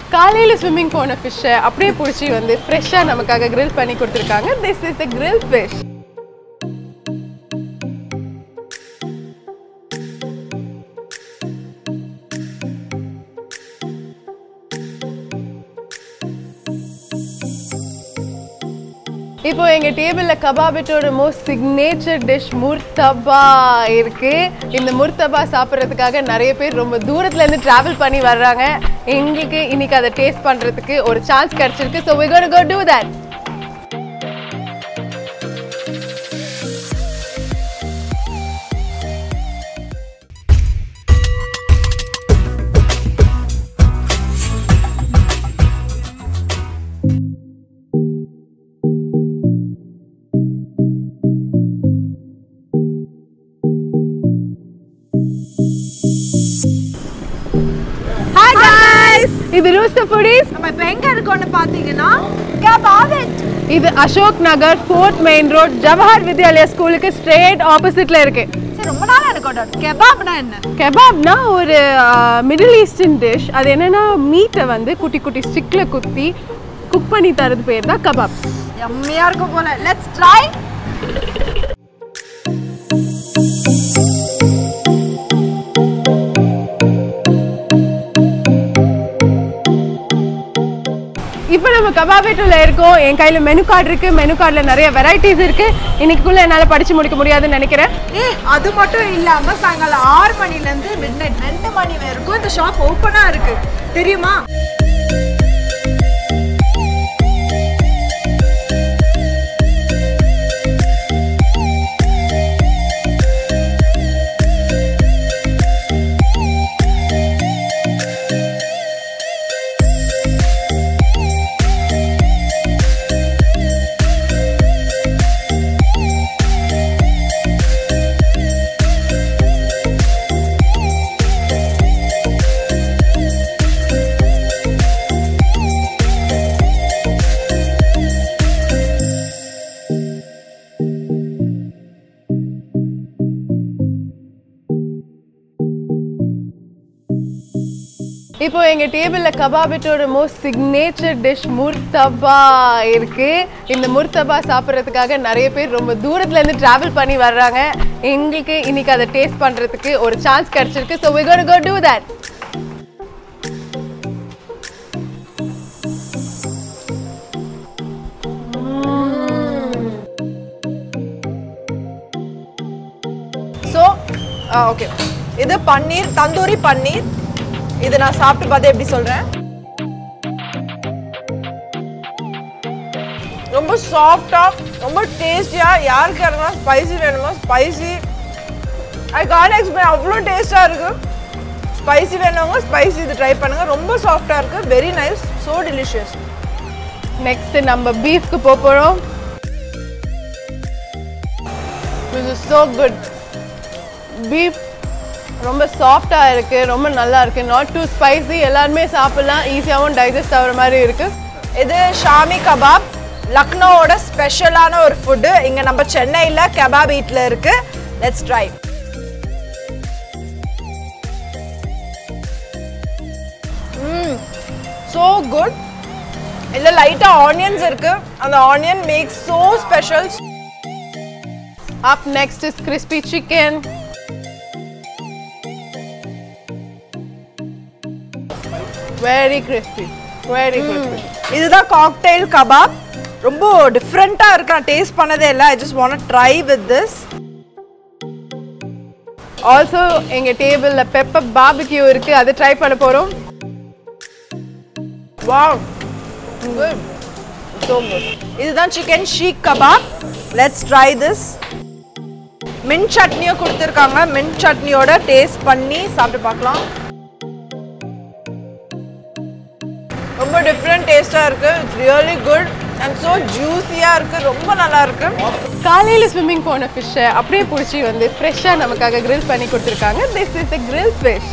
காலையில் ஸ்விம்மிங் போன ஃபிஷ்ஷை அப்படியே பிடிச்சி வந்து ஃப்ரெஷ்ஷாக நமக்காக grill பண்ணி கொடுத்துருக்காங்க this is the grill fish இப்போ எங்க டேபிள்ல கபாபிட்டோட மோஸ்ட் சிக்னேச்சர் டிஷ் முர்தபா இருக்கு இந்த முர்தபா சாப்பிட்றதுக்காக நிறைய பேர் ரொம்ப தூரத்துல இருந்து டிராவல் பண்ணி வர்றாங்க எங்களுக்கு இன்னைக்கு அதை டேஸ்ட் பண்றதுக்கு ஒரு சான்ஸ் கிடைச்சிருக்கு so we gonna go do that Hi guys இது ரூஸ்டர் ஃபுடீஸ் நம்ம இப்போ எங்க இருக்கோம்னு பாத்தீங்கன்னா கபாபெட் இது Ashok Nagar fourth main road Jawahar Vidyalaya ஸ்கூலுக்கு ஸ்ட்ரெயிட் ஆப்போசிட்ல இருக்கு சரி ரொம்ப நாள் எனக்கு ஒரு doubt. கெபாப்னா என்ன கெபாப்னா ஒரு மிடில் ஈஸ்டர்ன் டிஷ் அது என்னன்னா மீட்டை வந்து குட்டி குட்டி ஸ்டிக்ல குத்தி குக் பண்ணி தரது பேர் தான் கபாப் எம்மையா இருக்கும் போல லெட்ஸ் ட்ரை இப்போ நம்ம கபாபேட்டில் இருக்கோம் என் கையில் மெனு கார்டு இருக்கு மெனு கார்டில் நிறைய வெரைட்டிஸ் இருக்கு இன்னைக்குள்ள என்னால் படிச்சு முடிக்க முடியாதுன்னு நினைக்கிறேன் ஏ அது மட்டும் இல்லாம சாயங்காலம் ஆறு மணில இருந்து மிட் நைட் ரெண்டு மணி வரைக்கும் இந்த ஷாப் ஓப்பனா இருக்கு தெரியுமா இப்போ எங்க டேபிள்ல கபாபிட்டோட மோஸ்ட் சிக்னேச்சர் டிஷ் முர்தபா இருக்கு இந்த முர்தபா சாப்பிட்றதுக்காக நிறைய பேர் ரொம்ப தூரத்துல இருந்து டிராவல் பண்ணி வர்றாங்க எங்களுக்கு இன்னைக்கு அதை டேஸ்ட் பண்றதுக்கு ஒரு சான்ஸ் கிடைச்சிருக்கு so we gonna go do that so okay இது பன்னீர் தந்தூரி பன்னீர் இது நான் சாப்பிட்டு பார்த்து எப்படி சொல்றேன் ரொம்ப சாஃப்டா ரொம்ப டேஸ்டியா யாருக்கு யாருன்னா ஸ்பைசி வேணுமோ ஸ்பைசி ஐ கான் எக்ஸ்பிளைன் அவ்வளோ டேஸ்டா இருக்கு ஸ்பைசி வேணுங்க ஸ்பைசி இது ட்ரை பண்ணுங்க ரொம்ப சாஃப்டா இருக்கு very nice so delicious next நம்ம பீஃப்க்கு போக போறோம் this is so good beef ரொம்ப சாஃப்டாக இருக்கு ரொம்ப நல்லா இருக்கு நாட் டூ ஸ்பைசி எல்லாருமே சாப்பிடலாம் ஈஸியாகவும் டைஜஸ்ட் ஆகிற மாதிரி இருக்கு இது ஷாமி கபாப் லக்னோவோட ஸ்பெஷலான ஒரு ஃபுட்டு இங்க நம்ம சென்னையில் கபாப் வீட்டில் இருக்கு லெட்ஸ் ட்ரை ஸோ குட் இதில் லைட்டாக ஆனியன்ஸ் இருக்கு அந்த onion makes so special Up next is crispy chicken. Very crispy. Very crispy. இதுதான் காக்டெயில் கபாப் ரொம்ப டிஃப்ரெண்ட்டாக இருக்கு நான் டேஸ்ட் பண்ணதே இல்லை I just want try with this also எங்க டேபிள்ல பெப்பர் பாபிக்யூ இருக்கு அதை ட்ரை பண்ண போறோம் வாவ் குட் ஸோ குட் இதுதான் chicken seekh kebab let's try this mint சட்னியும் கொடுத்துருக்காங்க மின் சட்னியோட டேஸ்ட் பண்ணி சாப்பிட்டு பார்க்கலாம் ரொம்ப டிஃப்ரெண்ட் டேஸ்டாக இருக்கு it's really good and so ஜூஸியாக இருக்கு ரொம்ப நல்லா இருக்கு காலையில ஸ்விம்மிங் போன ஃபிஷ்ஷை அப்படியே பிடிச்சி வந்து ஃப்ரெஷ்ஷா நமக்காக grill பண்ணி கொடுத்துருக்காங்க this is the grill fish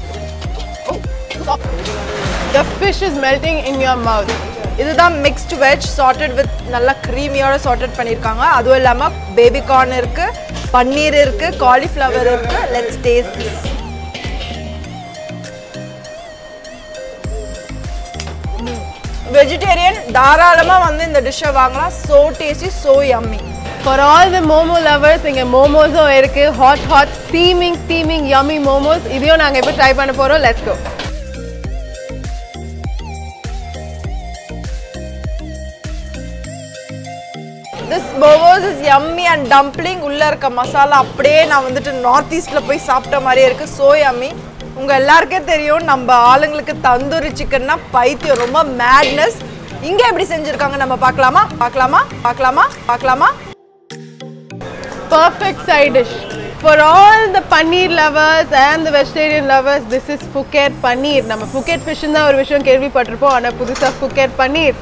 the fish is melting in your mouth இதுதான் மிக்ஸ்டு வெஜ் சார்ட்டட் வித் நல்லா க்ரீமியோட சார்ட்டட் பண்ணியிருக்காங்க அதுவும் இல்லாமல் பேபி கார்ன் இருக்கு பன்னீர் இருக்கு காலிஃப்ளவர் இருக்கு லெட்ஸ் டேஸ்ட் திஸ் வெஜிடேரியன் தாராளமாக வந்து இந்த டிஷ்ஷை வாங்கலாம் so tasty so yummy for all the momo lovers இங்கே மோமோஸும் இருக்கு hot hot steaming steaming yummy momos இதையும் நாங்கள் இப்போ ட்ரை பண்ண போகிறோம் let's go this momos is yummy and dumpling உள்ளே இருக்க மசாலா அப்படியே நான் வந்துட்டு நார்த் ஈஸ்டில் போய் சாப்பிட்ட மாதிரியே இருக்குது ஸோ யம்மி உங்கள் எல்லாருக்கே தெரியும் நம்ம ஆளுங்களுக்கு தந்தூரி சிக்கன்னா பைத்தியம் ரொம்ப மேட்னஸ் இங்கே எப்படி செஞ்சுருக்காங்க நம்ம பார்க்கலாமா பார்க்கலாமா பார்க்கலாமா பார்க்கலாமா perfect side dish. For all the paneer lovers and the vegetarian lovers, this is Phuket paneer. நம்ம Phuket fish தான் ஒரு விஷயம் கேள்விப்பட்டிருப்போம் ஆனால் புதுசாக Phuket paneer.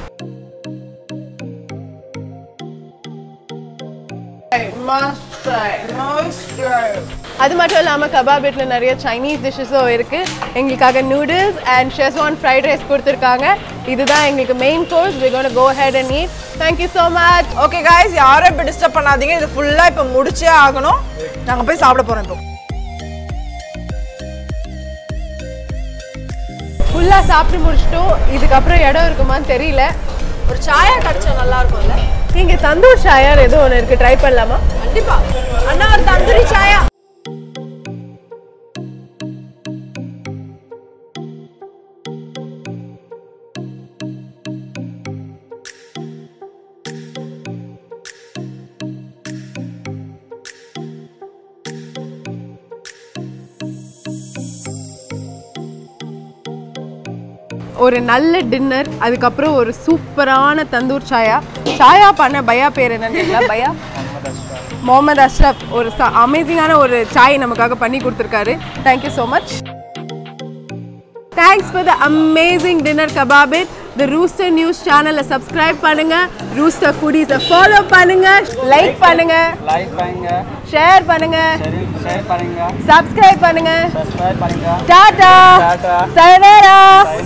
Must try. அது மட்டும் இல்லாமல் கபாபேட்டில் நிறைய சைனீஸ் டிஷ்ஷஸும் இருக்குது எங்களுக்காக noodles and schezwan fried rice கொடுத்துருக்காங்க இதுதான் எங்களுக்கு main course we gonna go head and eat thank you so much okay guys யாரும் இப்போ டிஸ்டர்ப் பண்ணாதீங்க இது ஃபுல்லாக இப்போ முடிச்சே ஆகணும் நாங்கள் போய் சாப்பிட போகிறோம் இப்போ ஃபுல்லாக சாப்பிட்டு முடிச்சிட்டோம் இதுக்கப்புறம் இடம் இருக்குமான்னு தெரியல ஒரு சாயா கிடைச்சா நல்லா இருக்கும்ல இங்கே தந்தூர் ஷாயர் ஏதோ ஒன்று இருக்குது ட்ரை பண்ணலாமா கண்டிப்பா அண்ணா ஒரு தந்தூரி சாயா ஒரு நல்ல டின்னர் அதுக்கப்புறம் ஒரு சூப்பரான தந்தூர் சாயா சாயா பண்ண பயா பேர் என்னன்னு தெரியல பயா முகமது அஷ்ரப் ஒரு அமேசிங்கான ஒரு சாய் நமக்காக பண்ணி கொடுத்துருக்காரு thank you so much thanks for the amazing dinner Kababit the rooster news சேனலை சப்ஸ்கிரைப் பண்ணுங்க ரூஸ்டர் ஃபுடீஸை ஃபாலோ பண்ணுங்க லைக் பண்ணுங்க லைக் பண்ணுங்க ஷேர் பண்ணுங்க ஷேர் ஷேர் பண்ணுங்க சப்ஸ்கிரைப் பண்ணுங்க சப்ஸ்கிரைப் பண்ணுங்க டாடா டாடா sayonara